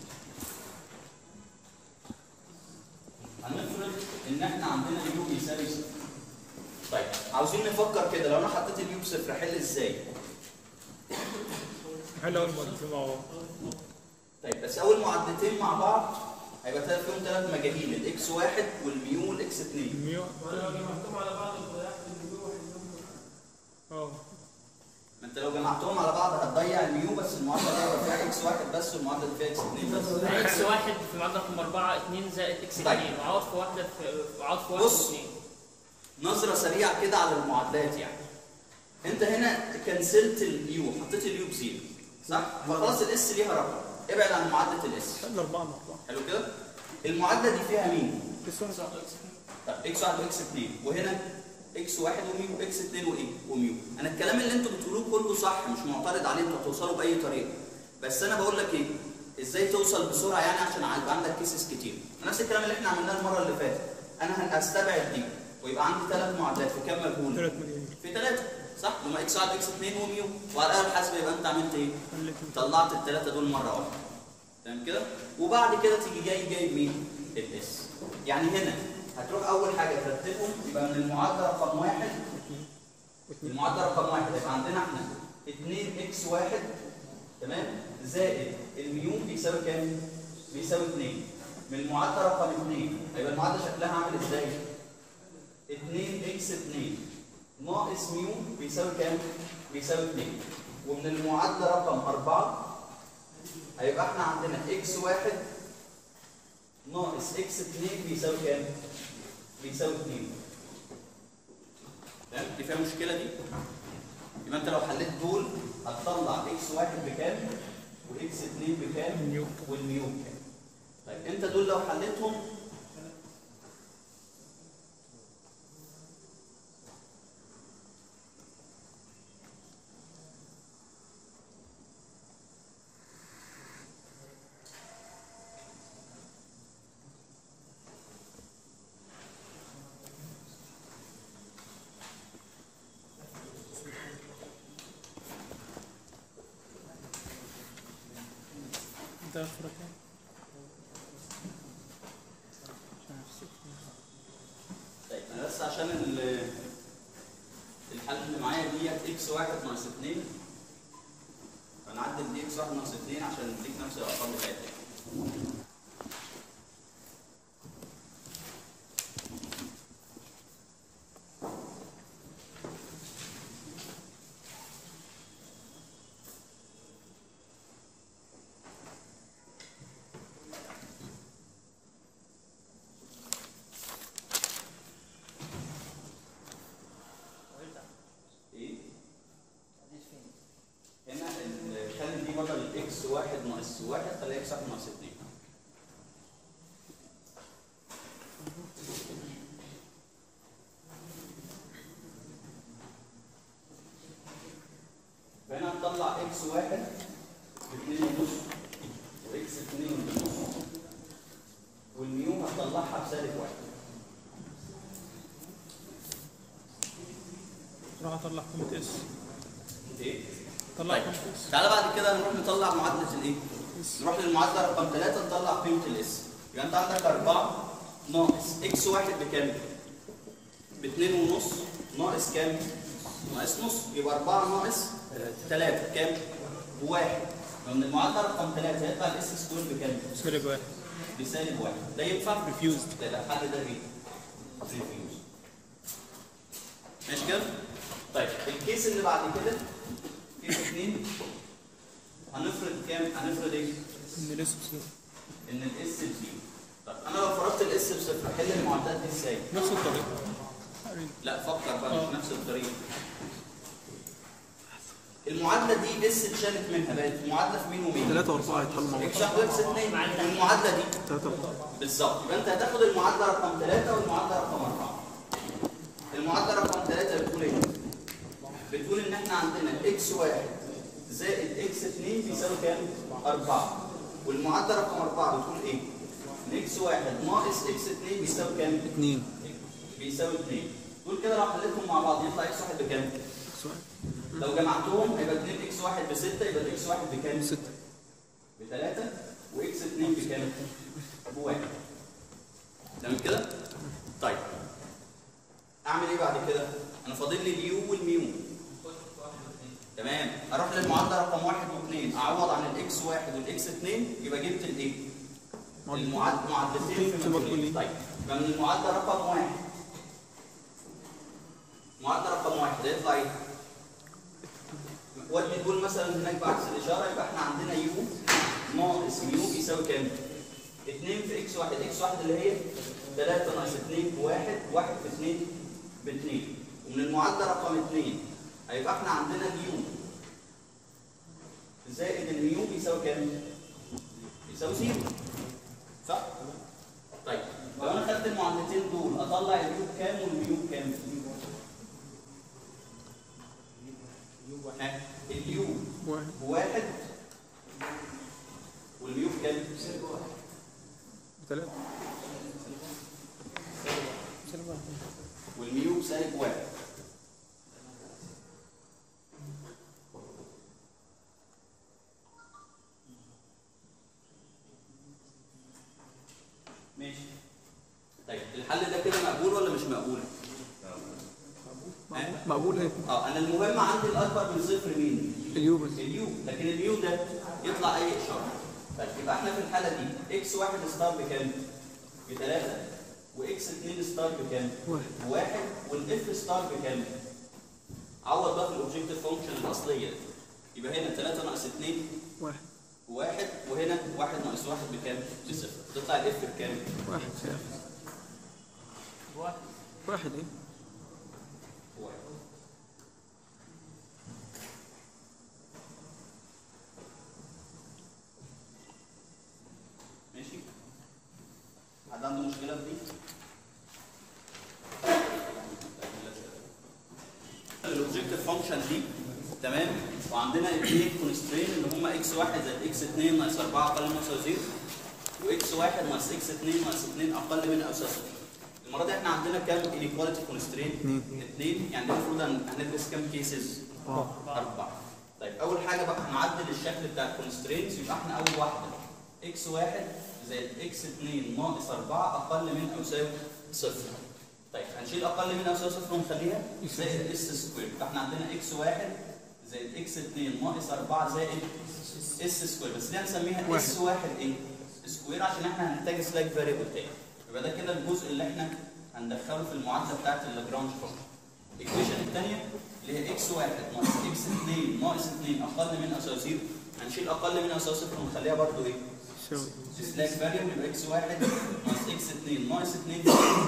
هنفرض ان احنا عندنا اليو بيساوي صفر. طيب عاوزين نفكر كده لو انا حطيت اليو بصفر احل ازاي؟ حل اول معادلتين مع بعض طيب بس اول معادلتين مع بعض هيبقى تلات فيهم ثلاث مجاهيل الاكس واحد والميو والاكس اثنين الميو اه ما انت لو جمعتهم على بعض هتضيع الميو بس المعادله دي هيبقى فيها اكس واحد بس والمعادله دي فيها اكس اثنين بس اكس واحد في معادله رقم 4 2 زائد اكس طيب. 2 وعوض في واحده في عوض في واحد بص. واثنين نظره سريعه كده على المعادلات يعني انت هنا كنسلت اليو حطيت اليو بزيرو صح فخلاص الاس ليها رقم ابعد عن معادله الاس حل اربعه مع بعض حلو كده المعادله دي فيها مين بس واحد طب اكس واحد واكس اثنين وهنا اكس واحد وميو اكس اثنين وايه وميو انا الكلام اللي انتوا بتقولوه كله صح مش معترض عليه انتوا هتوصلوا باي طريقه بس انا بقول لك ايه ازاي توصل بسرعه يعني عشان يبقى عندك كيسز كتير نفس الكلام اللي احنا عملناه المره اللي فاتت انا هستبعد دي ويبقى عندي ثلاث معادلات في كام مجهول ثلاث مليون في ثلاثه صح لما اكس واحد اكس اثنين وميو وعلى الاقل حاسب يبقى انت عملت ايه حلت طلعت الثلاثه دول مره واحده تمام كده وبعد كده تيجي جاي جايب مين الاس يعني هنا هتروح اول حاجه ترتبهم يبقى من المعادله رقم واحد المعادله رقم واحد يبقى عندنا احنا 2 اكس واحد تمام زائد الميو بيساوي كام؟ بيساوي 2 من المعادله رقم 2 هيبقى المعادله شكلها عامل ازاي؟ 2 اكس 2 ناقص ميو بيساوي كام؟ بيساوي 2 ومن المعادله رقم 4 هيبقى احنا عندنا اكس واحد ناقص اكس 2 بيساوي كام؟ بيساوي 2 تمام؟ دي فيها مشكله دي؟ يبقى انت لو حليت دول هتطلع اكس واحد بكام؟ واكس 2 بكام؟ الميو والميو بكام؟ طيب انت دول لو حليتهم ده فرق كام؟ طيب انا بس عشان ال- الحل اللي معايا ديت اكس واحد ناقص 2 فنعدل دي اكس واحد ناقص 2 عشان نديك نفس الارقام بتاعتها ايه؟ هنا ال- خلي دي بدل الاكس واحد ناقص واحد خليها اكس واحد ناقص 2 فهنا هنطلع اكس واحد باثنين ونص واكس اثنين ونص والميو هتطلعها بسالب واحد راح اطلع قيمه اس ايه؟ طلع طيب. قيمه اس تعالى بعد كده نروح نطلع معادلة الايه؟ نروح للمعادلة رقم 3 نطلع قيمة الاس. يبقى انت عندك 4 ناقص اكس واحد بكام؟ ب 2 ونص ناقص كام؟ ناقص نص يبقى 4 ناقص 3 كام؟ بواحد. ومن المعادلة رقم 3 هيطلع الاس سكوير بكام؟ سالب واحد بسالب واحد. ده ينفع؟ Refused. لا لا الحل ده ايه؟ ريفيوز. ماشي كده؟ طيب الكيس اللي بعد كده كيس 2 هنفرض كام؟ هنفرض ايه؟ ان الاس بصفر ان الاس بزيرو طب انا لو فرضت الاس بصفر احل المعادلات دي ازاي؟ نفس الطريقه تقريبا لا فكر بقى آه. مش نفس الطريقه المعادله دي اس اتشالت منها بقت معادله في مين ومين؟ ثلاثة وأربعة يتحلوا مع بعض اكس واحد واكس اثنين المعادله دي ثلاثة وأربعة بالظبط يبقى انت هتاخد المعادله رقم ثلاثه والمعادله رقم اربعه المعادله رقم ثلاثه بتقول ايه؟ بتقول ان احنا عندنا اكس واحد زائد اكس 2 بيساوي كام؟ 4 والمعادله رقم 4 بتقول ايه؟ ان اكس واحد ناقص اكس 2 بيساوي كام؟ اثنين بيساوي 2 دول كده لو حليتهم مع بعض يطلع اكس واحد بكام؟ اكس واحد لو جمعتهم هيبقى 2 اكس واحد ب 6 يبقى اكس واحد بكام؟ ستة ب 3 واكس 2 بكام؟ بواحد تمام كده؟ طيب اعمل ايه بعد كده؟ انا فاضل لي اليو والميو تمام اروح للمعادله رقم واحد واثنين اعوض عن الاكس واحد والاكس اثنين يبقى جبت الايه؟ المعاد معادلتين في في مجهولين مجهولين. طيب يبقى من المعادله رقم واحد معادله رقم واحد هيطلع ايه؟ ودي دول مثلا هناك بعكس الاشاره يبقى احنا عندنا يو ناقص ميو بيساوي كام؟ 2 في اكس واحد اكس واحد اللي هي 3 ناقص 2 بواحد واحد في 2 ب 2 ومن المعادله رقم 2 هيبقى احنا عندنا اليو زائد الميو بيساوي كام؟ بيساوي زيرو صح؟ طيب لو انا خدت المعادلتين دول اطلع اليو بكام والميو بكام؟ ها؟ اليو واحد بواحد والميو بكام؟ بثلاثة سالب واحد والميو بسالب واحد ماشي طيب الحل ده كده مقبول ولا مش مقبول؟ ها؟ مقبول ايه؟ اه انا المهم عندي الاكبر من صفر مين؟ اليو بس اليو لكن اليو ده يطلع اي اشاره طيب يبقى احنا في الحاله دي اكس واحد ستار بكام؟ بثلاثه واكس 2 ستار بكام؟ واحد واحد والاف ستار بكام؟ عوض بقى في الاوبجيكتيف فانكشن الاصليه يبقى هنا 3 ناقص 2 واحد واحد وهنا واحد ناقص واحد بكام؟ بصفر تطلع الاف بكام؟ واحد سالب واحد واحد ايه؟ واحد ماشي حد عنده مشكلة في دي؟ الاوبجيكتيف فانكشن دي تمام وعندنا اثنين كونسترين اللي هم اكس 1 زائد اكس 2 ناقص 4 اقل من او يساوي 0 واكس 1 ناقص اكس 2 ناقص 2 اقل من او يساوي 0 المره دي احنا عندنا كام انيكواليتي كونسترين؟ اثنين. اثنين يعني المفروض هن- هندرس كام كيسز؟ أربعة أربعة. طيب أول حاجة بقى هنعدل الشكل بتاع الكونسترينز يبقى احنا أول واحدة إكس واحد زائد إكس اتنين ناقص أربعة أقل من أو يساوي صفر. طيب هنشيل أقل من أو يساوي صفر ونخليها زائد إس سكوير فاحنا عندنا إكس واحد زائد إكس اتنين ناقص أربعة زائد إس سكوير بس دي هنسميها واحد. إس واحد إيه؟ سكوير عشان احنا هنحتاج سلاك فاريبل تاني. يبقى ده كده الجزء اللي احنا هندخله في المعادلة بتاعت اللاجرانج فانكشن. الايكويشن الثانيه اللي هي اكس 1 ناقص اكس 2 ناقص 2 اقل من او يساوي 0 هنشيل اقل من او يساوي 0 ونخليها برضه ايه؟ يساوي سلاك فاريبل يبقى اكس 1 ناقص اكس 2 ناقص 2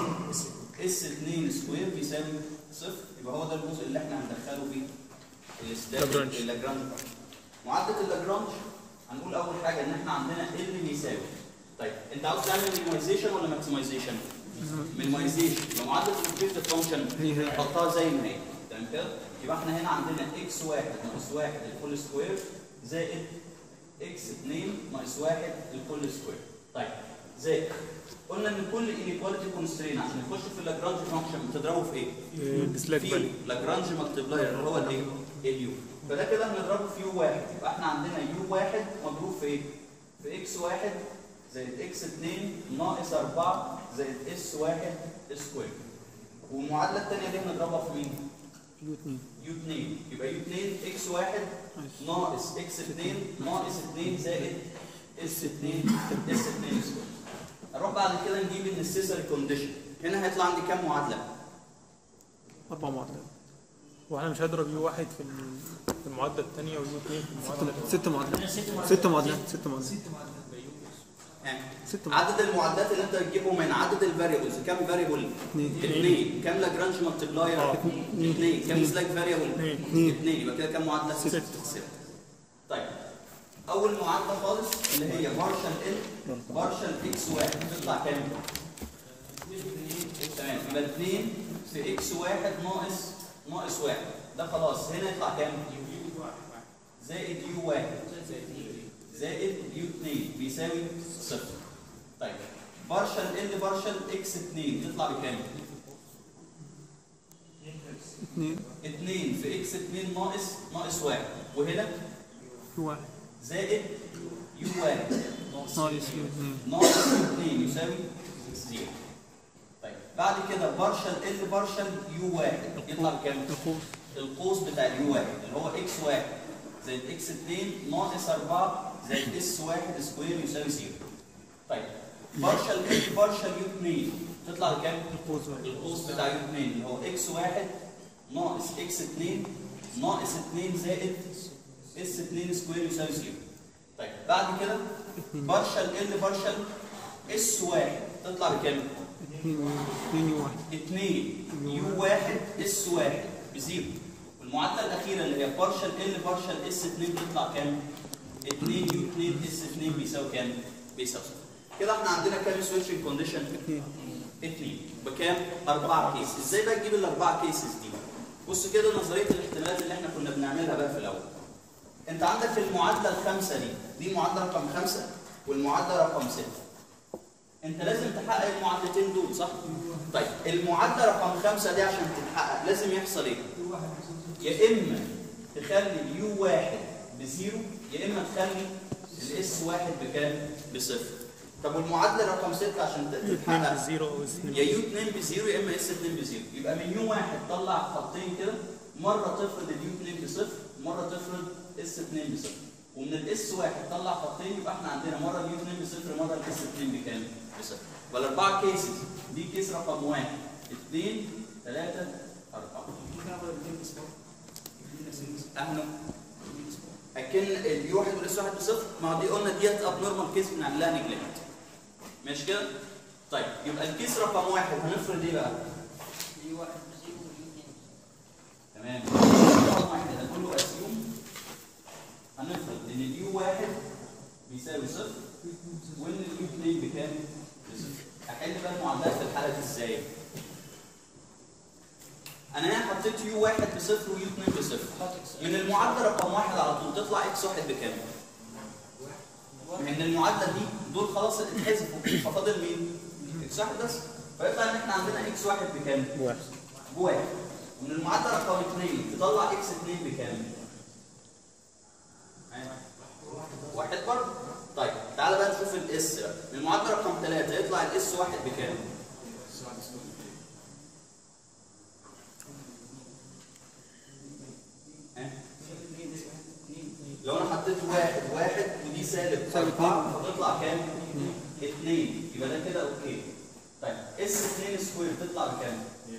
اس 2 سكوير بيساوي 0 يبقى هو ده الجزء اللي احنا هندخله فيه السلاك لاجرانج. اللاجرانج معادله اللاجرانج هنقول اول حاجه ان احنا عندنا ال بيساوي طيب انت عاوز تعمل مينيمايزيشن ولا ماكسمايزيشن؟ مينيمايزيشن يبقى معادله الاوبجيكتيف فانكشن هي هي. نحطها زي ما هي تمام كده يبقى احنا هنا عندنا اكس واحد ناقص واحد الكل سكوير زائد اكس 2 ناقص واحد الكل سكوير طيب زائد قلنا ان كل انيكواليتي كونسترين عشان يخش في اللاجرانج فانكشن بتضربه في ايه؟ السلاك فيو فاليو لاجرانج مالتبلاير اللي هو الايه؟ اليو فده كده هنضربه في يو واحد يبقى احنا عندنا يو واحد مضروب في ايه؟ في اكس واحد زائد اكس 2 ناقص 4 زائد اس واحد سكوير والمعادله الثانيه دي هنضربها في مين؟ يو اتنين يو 2 يبقى يو 2 اكس واحد ماشي. ناقص اكس 2 ناقص 2 زائد اس 2 اس 2 سكوير نروح بعد كده نجيب النسيسري كونديشن هنا هيطلع عندي كام معادله؟ أربع معادلات واحنا مش هضرب يو واحد في ال- في المعادله الثانيه ويو اثنين في المعادله ست معادلات ست معادلات ست معادلات ها ستة عدد المعادلات اللي انت بتجيبهم من عدد الفاريبلز كام فاريبل؟ اثنين اثنين كام لاجرانج مالتبلاير؟ اه. اثنين كام سلاك فاريبل؟ اثنين. اثنين يبقى كده كام معادله؟ ستة. ستة طيب اول معادله خالص اللي هي بارشل ال بارشل اكس واحد تطلع كام؟ تمام يبقى 2 في اكس واحد ناقص ناقص واحد ده خلاص هنا يطلع كام؟ زائد يو واحد زائد يو 2 بيساوي صفر طيب بارشل ال بارشل اكس 2 تطلع بكام؟ اثنين 2 في اكس 2 ناقص ناقص واحد وهنا واحد زائد يو واحد ناقص يو اثنين ناقص 2 يساوي 0 طيب بعد كده بارشل ال بارشل يو واحد يطلع بكام؟ القوس القوس بتاع اليو واحد اللي هو اكس واحد زائد اكس 2 ناقص 4 زائد اس واحد سكوير يساوي 0 طيب بارشل ال بارشل يو 2 تطلع بكام؟ القوس واحد القوس بتاع يو 2 اللي هو اكس واحد ناقص اكس 2 ناقص 2 زائد اس 2 سكوير يساوي 0 طيب بعد كده بارشل ال بارشل اس واحد تطلع بكام؟ اثنين اثنين يو واحد 2 يو واحد اس واحد بزيرو والمعادله الاخيره اللي هي بارشل ال بارشل اس 2 تطلع كام؟ 2 يو 2 اس 2 بيساوي كام؟ بيساوي صفر. كده احنا عندنا كام سويتشنج كونديشن؟ اثنين اثنين بكام؟ أربعة كيس ازاي بقى تجيب الأربعة كيسز دي؟ بص كده نظرية الاحتمالات اللي احنا كنا بنعملها بقى في الأول انت عندك في المعادلة الخامسة دي دي المعادلة رقم خمسة والمعادلة رقم ستة انت لازم تحقق المعادلتين دول صح؟ طيب المعادلة رقم خمسة دي عشان تتحقق لازم يحصل ايه؟ يا اما تخلي اليو واحد بزيرو يا اما تخلي الاس واحد بكام؟ بصفر طب والمعادلة رقم ستة عشان اثنين تتحقق بالزيرو او اثنين يا يو 2 بزيرو يا اما اس 2 بزيرو يبقى من يو واحد طلع خطين كده مره تفرض اليو 2 بصفر مره تفرض اس 2 بصفر ومن الاس واحد طلع خطين يبقى احنا عندنا مره اليو 2 بصفر مره الاس 2 بكام؟ بصفر والاربعه كيسز دي كيس رقم واحد اثنين ثلاثه اربعه احنا اكن اليو واحد والاس واحد بصفر ما دي قلنا ديت اب نورمال كيس بنعملها نجلكت ماشي كده؟ طيب يبقى الكيس رقم واحد هنفرض ايه بقى؟ يو واحد بزيرو ويو اتنين تمام رقم واحد هنقول له اسيوم هنفرض ان اليو واحد بيساوي صفر وان اليو 2 بكام؟ بصفر احل بقى المعادلات في الحاله دي ازاي؟ انا هنا حطيت يو واحد بصفر ويو 2 بصفر من المعادله رقم واحد على طول تطلع اكس واحد بكام؟ من المعادله دي دول خلاص اتحذفوا ففاضل مين؟ اكس واحد بس فيطلع ان احنا عندنا اكس واحد بكام؟ واحد بواحد ومن المعادله رقم اثنين تطلع اكس 2 بكام؟ واحد برضه طيب تعالى بقى نشوف الاس بقى من المعادله رقم ثلاثه يطلع الاس واحد بكام؟ ها؟ لو انا حطيت واحد واحد ودي سالب سالب أربعة فتطلع كام؟ اثنين يبقى ده كده اوكي طيب اس 2 سكوير تطلع بكام؟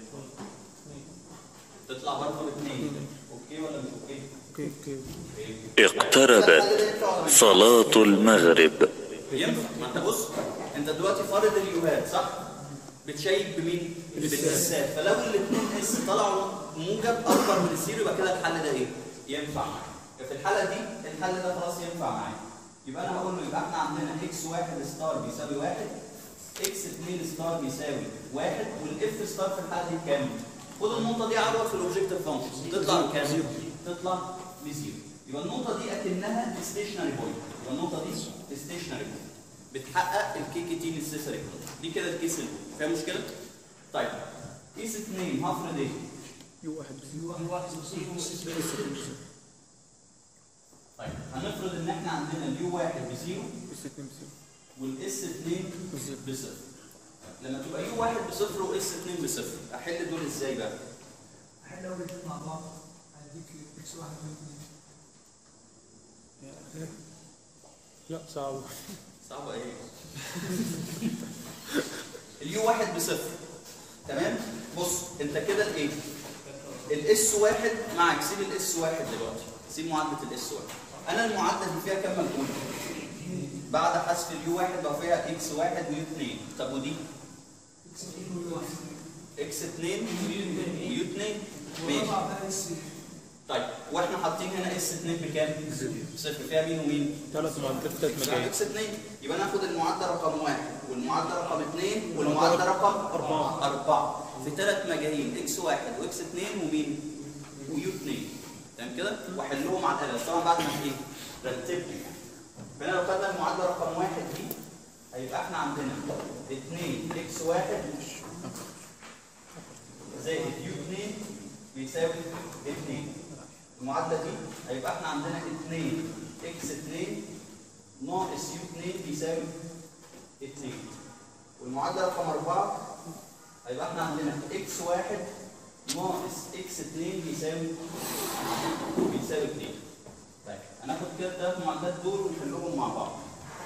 تطلع برضه باثنين اوكي ولا مش اوكي؟ اوكي اوكي اقتربت صلاة المغرب ينفع ما انت بص انت دلوقتي فارض اليوهات صح؟ بتشيك بمين؟ بالاسات فلو الاثنين اس طلعوا موجب اكبر من الزيرو يبقى كده الحل ده ايه؟ ينفع معايا في الحاله دي الحل ده خلاص ينفع معايا يبقى انا هقول له يبقى احنا عندنا اكس واحد ستار بيساوي واحد اكس 2 ستار بيساوي واحد والاف ستار في الحاله دي بكام؟ خد النقطه دي عوض في الاوبجيكتيف فانكشن تطلع بكام؟ تطلع بزيرو يبقى النقطه دي اكنها ستيشنري بوينت يبقى النقطه دي ستيشنري بوينت بتحقق الكي كي تي نسيسري دي كده الكيس الاول فيها مشكله؟ طيب كيس 2 هفرض ايه؟ يو واحد بزيرو يو واحد بزيرو طيب هنفرض ان احنا عندنا اليو واحد بزيرو اس اتنين بزيرو والاس 2 بزيرو. بصفر لما تبقى يو واحد بصفر واس 2 بصفر احل دول ازاي بقى؟ احنا اول الاثنين مع بعض هديك اكس واحد واثنين لا صعب صعبة ايه؟ اليو واحد بصفر تمام؟ بص انت كده الايه؟ الاس واحد معك سيب الاس واحد دلوقتي سيب معادلة الاس واحد انا المعادلة دي فيها كام مجهول؟ بعد حذف اليو واحد بقى فيها اكس واحد ويو اتنين طب ودي اكس اتنين ويو اتنين ماشي وربع بقى اس طيب واحنا حاطين هنا اس 2 بكام؟ صفر فيها مين ومين؟ ثلاث معدات ثلاث يبقى مجاهيل اكس 2 يبقى ناخد المعدل رقم واحد والمعدل رقم 2 والمعدل رقم أربعة. أربعة في ثلاث مجاهيل اكس واحد واكس 2 ومين؟ ويو 2 تمام كده؟ واحلهم على الآلة طبعا بعد ما ايه؟ رتبهم يعني فهنا لو خدنا المعادلة رقم واحد دي هيبقى احنا عندنا 2 اكس واحد زائد يو 2 بيساوي 2 المعادلة دي هيبقى احنا عندنا 2 اكس 2 ناقص يو 2 بيساوي 2 والمعادلة رقم 4 هيبقى احنا عندنا اكس 1 ناقص اكس 2 بيساوي بيساوي 2 طيب هناخد كده الثلاث معادلات دول ونحلهم مع بعض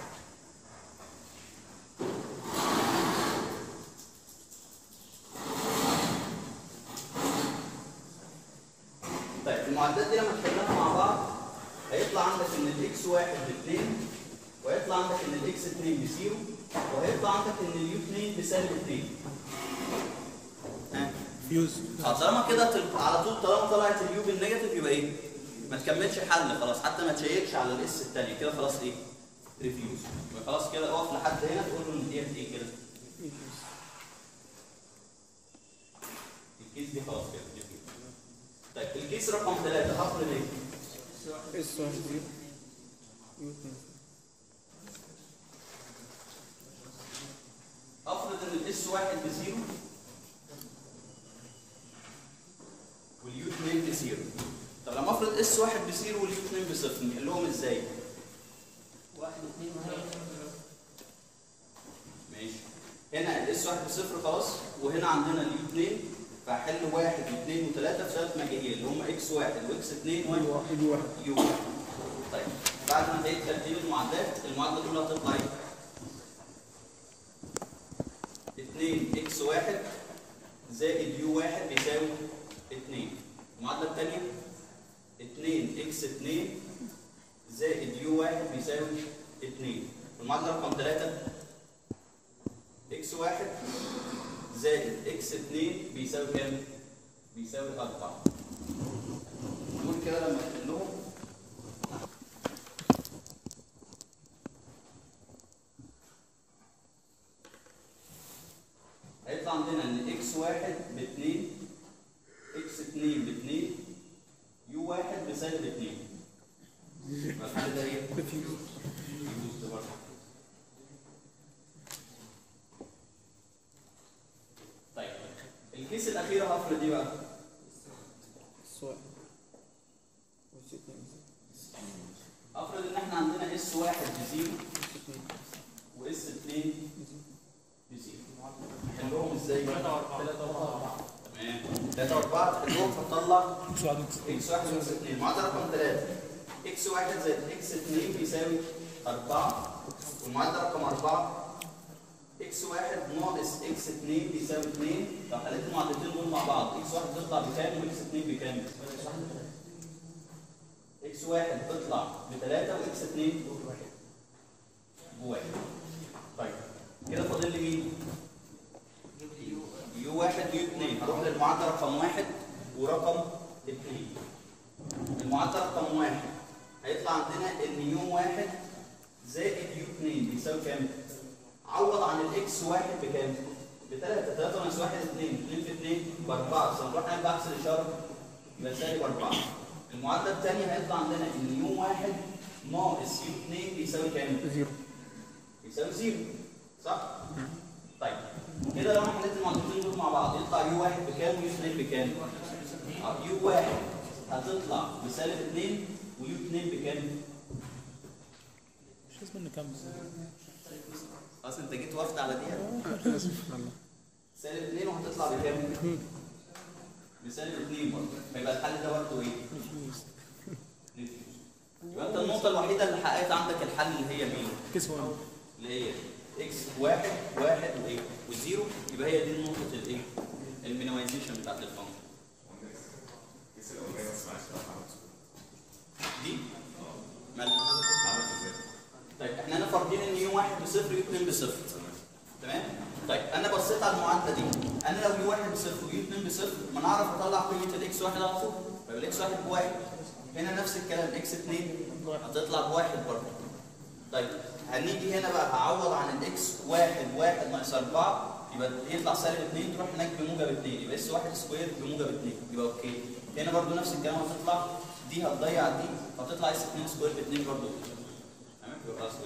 طيب المعادلات دي لما تحلها مع بعض هيطلع عندك ان الاكس واحد باثنين وهيطلع عندك ان الاكس 2 بزيرو وهيطلع عندك ان اليو 2 بسالب 2 ها فيوز اه طالما كده تل- على طول طالما طلعت اليو بالنيجاتيف يبقى ايه؟ ما تكملش حل خلاص حتى ما تشيكش على الاس الثانيه كده خلاص ايه؟ ريفيوز يبقى خلاص كده اقف لحد هنا تقول له ان ديت ايه كده؟ الكيس دي خلاص كده ريفيوز طيب الكيس رقم ثلاثة هفرض ايه؟ اس واحد زيرو يو اتنين افرض ان الاس واحد بزيرو واليو 2 بزيرو طب لما افرض اس واحد بزيرو واليو 2 بصفر نحلهم ازاي؟ واحد واثنين وهي ماشي هنا الاس واحد بصفر خلاص وهنا عندنا اليو 2 فهحل واحد واثنين وثلاثة في ثلاث مجاهيل اللي هم اكس واحد واكس اثنين يو و واحد يو واحد يو واحد طيب بعد ما تعيد ترتيب المعادلات المعادلة الأولى هتطلع ايه؟ 2 اكس واحد زائد يو واحد بيساوي 2 المعادلة الثانية 2 اكس 2 زائد يو واحد بيساوي 2 المعادلة رقم 3 اكس واحد زائد اكس 2 بيساوي كام؟ بيساوي 4 دول كده لما نحلهم هيطلع عندنا ان اكس واحد ب 2 اكس 2 ب 2 يو واحد بسالب 2 يبقى الحل ده ايه؟ ريفيوز ده برضه طيب الكيس الاخيره هفرض ايه بقى؟ اس واحد اس اتنين افرض ان احنا عندنا اس واحد بزيرو اس اتنين واس 2 بزيرو نحلهم ازاي؟ 3 و4 تمام 3 و4 تحلهم فتطلع اكس واحد اكس واحد واكس 2 معادله رقم 3 اكس واحد زائد اكس 2 بيساوي 4 والمعادله رقم 4 اكس واحد ناقص اكس 2 بيساوي 2 لو حليت المعادلتين دول مع بعض اكس واحد تطلع بكام واكس 2 بكام؟ اكس واحد تطلع بثلاثة واكس 2 بواحد طيب كده فاضل لي مين؟ يو واحد يو 2 هروح للمعادله رقم واحد ورقم 2 المعادله رقم واحد هيطلع عندنا ان يو واحد زائد يو 2 بيساوي كام؟ عوض عن الاكس واحد بكام؟ بثلاثة 3 ناقص 1 2 2 في 2 ب 4 بس نروح نعمل بعكس الاشاره يبقى سالب 4 المعادله الثانيه هيطلع عندنا ان يو واحد ناقص يو 2 بيساوي كام؟ زيرو يساوي زيرو صح؟ طيب كده لو انا حليت المعادلتين دول مع بعض يطلع يو واحد بكام ويو 2 بكام؟ اه يو واحد هتطلع بسالب 2 ويو 2 بكام؟ مش لازم نكمل خلاص انت جيت وقفت على دي اسف والله سالب 2 وهتطلع بكام؟ بسالب 2 برضه فيبقى الحل ده برضه ايه؟ يبقى انت النقطة الوحيدة اللي حققت عندك الحل اللي هي مين؟ كيس واحد اللي هي اكس واحد واحد وايه؟ وزيرو يبقى هي دي نقطة الايه؟ المينيمايزيشن بتاعت الفانكشن. دي مالها؟ طيب احنا هنا فارضين ان يو واحد بصفر يو 2 بصفر تمام طيب انا بصيت على المعادله دي انا لو يو واحد بصفر ويو 2 بصفر ما انا اعرف اطلع قيمه الاكس واحد على طول يبقى الاكس واحد بواحد هنا نفس الكلام اكس 2 هتطلع بواحد برضه طيب هنيجي هنا بقى هعوض عن الاكس واحد واحد ناقص 4 يبقى يطلع سالب 2 تروح هناك بموجب 2 يبقى اس واحد سكوير بموجب 2 يبقى اوكي هنا برضو نفس الكلام هتطلع دي هتضيع دي هتطلع اس 2 سكوير ب 2 برضو تمام يبقى خلاص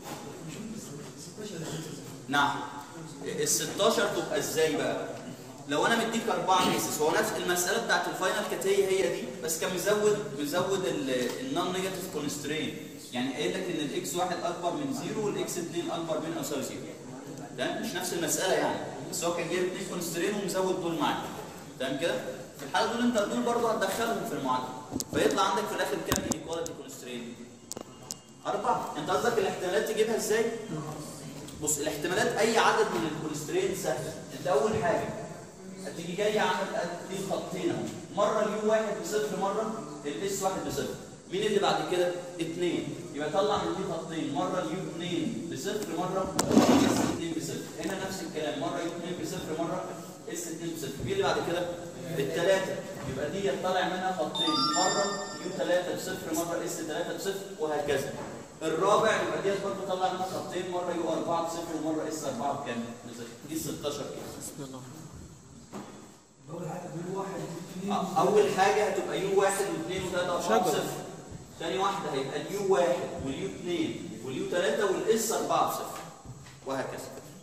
كده. نعم ال 16 تبقى ازاي بقى؟ لو انا مديك اربعه كيسز هو نفس المساله بتاعت الفاينل كانت هي هي دي بس كان مزود مزود النون نيجاتيف كونسترين يعني قايل لك ان الاكس واحد اكبر من زيرو والاكس 2 اكبر من او يساوي زيرو تمام مش نفس المساله يعني بس هو كان جايب اثنين كونسترين ومزود دول معاك تمام كده في الحاله دول انت دول برضه هتدخلهم في المعادله فيطلع عندك في الاخر كام انيكواليتي كونسترين اربعه انت قصدك الاحتمالات تجيبها ازاي بص الاحتمالات اي عدد من الكونسترين سهل انت اول حاجه هتيجي جاي عامل ادي خطين اهو مره اليو واحد بصفر مره الاس واحد بصفر مين اللي بعد كده؟ اثنين يبقى طلع من دي خطين مره اليو 2 بصفر مره اس 2 بصفر هنا نفس الكلام مره يو 2 بصفر مره اس 2 بصفر مين اللي بعد كده؟ الثلاثه يبقى دي طالع منها خطين مره يو 3 بصفر مره اس 3 بصفر وهكذا الرابع يبقى دي برضه طلع منها خطين مره يو 4 بصفر ومره اس 4 بكام؟ بصفر دي 16 كده اول حاجه بيقول واحد اثنين أ- اول حاجه هتبقى يو واحد واثنين وثلاثه واربعه شجرة. بصفر ثاني واحده هيبقى اليو واحد واليو اثنين واليو ثلاثه والاس اربعه بصفر وهكذا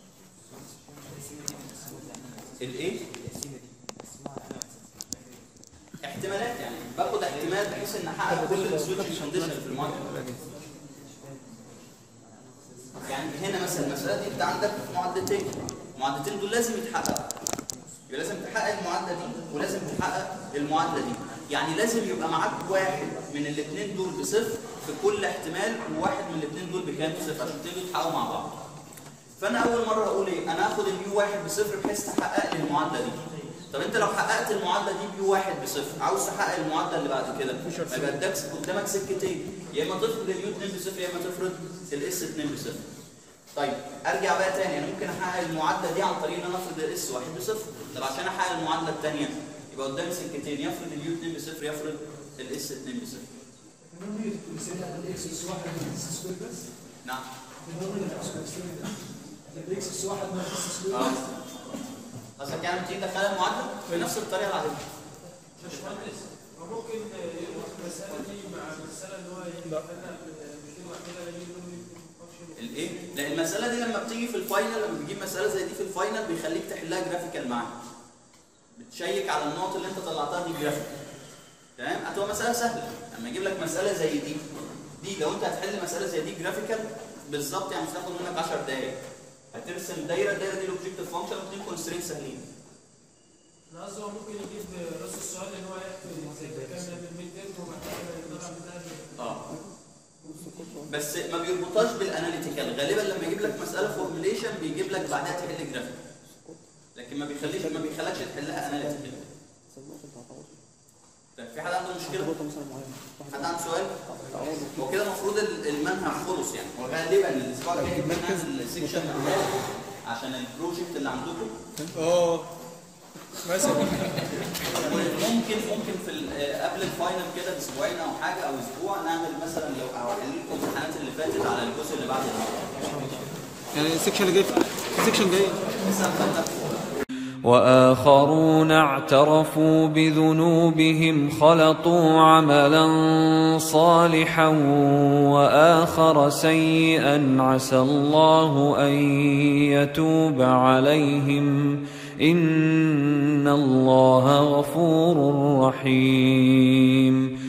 الايه؟ احتمالات يعني باخد احتمال بحيث ان احقق كل السويتش كونديشن في الماركت يعني هنا مثلا المساله دي انت عندك معادلتين المعادلتين دول لازم يتحققوا يبقى لازم تحقق المعادله دي ولازم تحقق المعادله دي يعني لازم يبقى معاك واحد من الاثنين دول بصفر في كل احتمال وواحد من الاثنين دول بكام بصفر عشان تيجوا تحققوا مع بعض فانا اول مره هقول ايه انا هاخد اليو واحد بصفر بحيث تحقق لي المعادله دي طب انت لو حققت المعادله دي بيو واحد بصفر عاوز تحقق المعادله اللي بعد كده يبقى قدامك قدامك سكتين يا اما تفرض اليو 2 بصفر يا اما تفرض الاس 2 بصفر طيب ارجع بقى تاني انا ممكن احقق المعادله دي عن طريق ان انا افرض الاس واحد بصفر طب عشان احقق المعادله الثانيه يبقى قدامي سكتين يفرض اليو 2 بصفر يفرض الاس 2 بصفر نمرة الكونسترين على الاكس اس واحد من اكس سكوير بس نعم نمرة الكونسترين ده الاكس اس واحد من اكس سكوير اه بس قصدك يعني بتيجي تدخلها المعادله بنفس الطريقه العاديه باشمهندس ممكن يربط المسألة دي مع المسألة اللي هو يخلينا بدون واحدة يجيب الايه؟ لا المساله دي لما بتيجي في الفاينل لما بتجيب مساله زي دي في الفاينل بيخليك تحلها جرافيكال معاك. بتشيك على النقط اللي انت طلعتها دي جرافيكال. تمام؟ هتبقى مساله سهله، لما يجيب لك مساله زي دي دي لو انت هتحل مساله زي دي جرافيكال بالظبط يعني مش هتاخد منك 10 دقائق. هترسم دايره الدايره دي الاوبجيكتيف فانكشن واثنين كونسترين سهلين. انا قصدي هو ممكن يجيب راس السؤال اللي هو يحكي زي ما كان بالميد تيرم وبعد كده يطلع بتاع اه بس ما بيربطهاش بالاناليتيكال غالبا لما يجيب لك مساله فورميليشن بيجيب لك بعدها تحل جرافيك لكن ما بيخليش ما بيخلكش تحلها اناليتيكال طيب في حد عنده مشكله حد عنده سؤال هو كده المفروض ال- المنهج خلص يعني هو غالبا الاسبوع الجاي بنعمل السكشن الثالث عشان البروجكت اللي عندكم اه مثلا ممكن ممكن في ال- آه، قبل الفاينل كده باسبوعين او حاجه او اسبوع نعمل مثلا لو هحل لكم الامتحانات اللي فاتت على الجزء اللي بعد الامتحان يعني السكشن اللي جاي السكشن جاي لسه هنبدأ واخرون اعترفوا بذنوبهم خلطوا عملا صالحا واخر سيئا عسى الله ان يتوب عليهم ان الله غفور رحيم